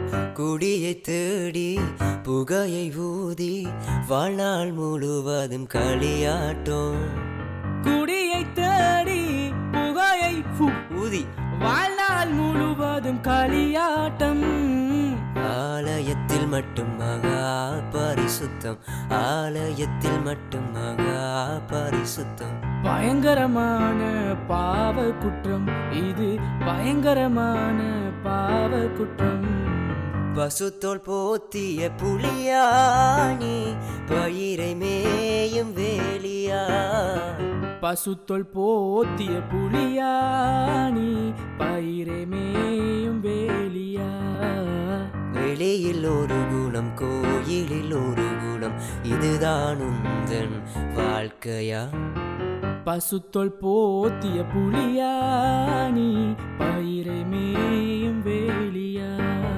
குடியை தேடி புகையை ஊதி வாழ்நாள் முழுவதும் களியாட்டம் குடியை தேடி புகையை ஃபு, ஊதி வாழ்நாள் முழுவதும் களியாட்டம் ஆலயத்தில் மட்டும் மகா பரிசுத்தம் ஆலயத்தில் மட்டும் மகா பரிசுத்தம் பயங்கரமான பாவ குற்றம் இது பயங்கரமான பாவ குற்றம் பசுத்தோல் போத்திய புலியானி பயிரை மேயும் வேலியா பசுத்தொல் போத்திய புலியானி பயிரை மேயும் வேலியா வெளியில் ஒரு குணம் கோயிலில் ஒரு குணம் இதுதான் உந்தன் வாழ்க்கையா பசுத்தொல் போத்திய புலியானி பயிரை மேயும் வேலியா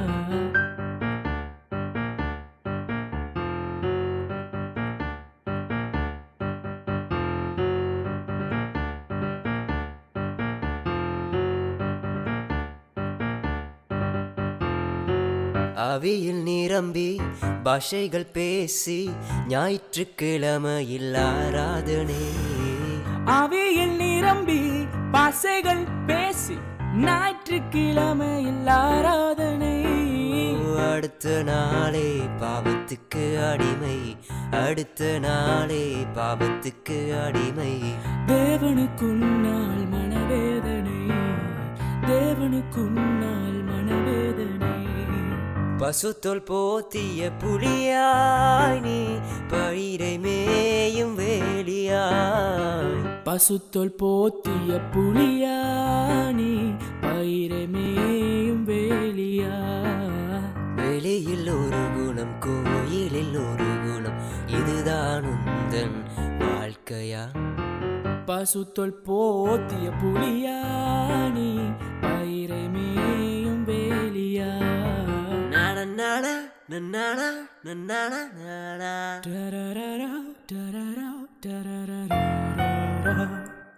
அவியில் நிரம்பி பாஷைகள் பேசி ஞாயிற்றுக்கிழமையில் ஆராதனை அவையில் நிரம்பி பாசைகள் பேசி ஞாயிற்றுக்கிழமையில் ஆராதனை அடுத்த நாளே பாவத்துக்கு அடிமை அடுத்த நாளே பாவத்துக்கு அடிமை தேவனுக்குன்னால் மனவேதனை தேவனுக்குன்னால் மனவேதனை பசுத்தோல் போத்திய புலியாய் நீ பயிரை மேயும் வேலியாய் பசுத்தொல் போத்திய புலியானி பயிரை மேயும் வேலியா வெளியில் ஒரு குணம் கோயிலில் ஒரு குணம் இதுதான் உந்தன் வாழ்க்கையா பசுத்தொல் போத்திய புலியானி பயிரை மேயும் வேலியா நானா நானா நன்னானா நன்னானா நானா டரரரா, டரரா, டரரரரரரா.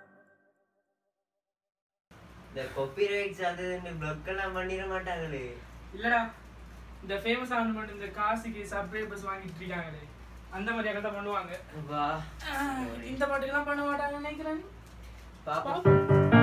இந்த காப்பிரைட்ஸ் அது பிளாக் எல்லாம் பண்ணிட மாட்டாங்களே இல்லடா இந்த ஃபேமஸ் ஆன மட்டும் இந்த காசுக்கு சப்ஸ்கிரைபர்ஸ் வாங்கிட்டு இருக்காங்களே அந்த மாதிரி தான் பண்ணுவாங்க வா ஆஹ், இந்த பாட்டுக்கெல்லாம் பண்ண மாட்டாங்கன்னு நினைக்கிறேன் பாப்பா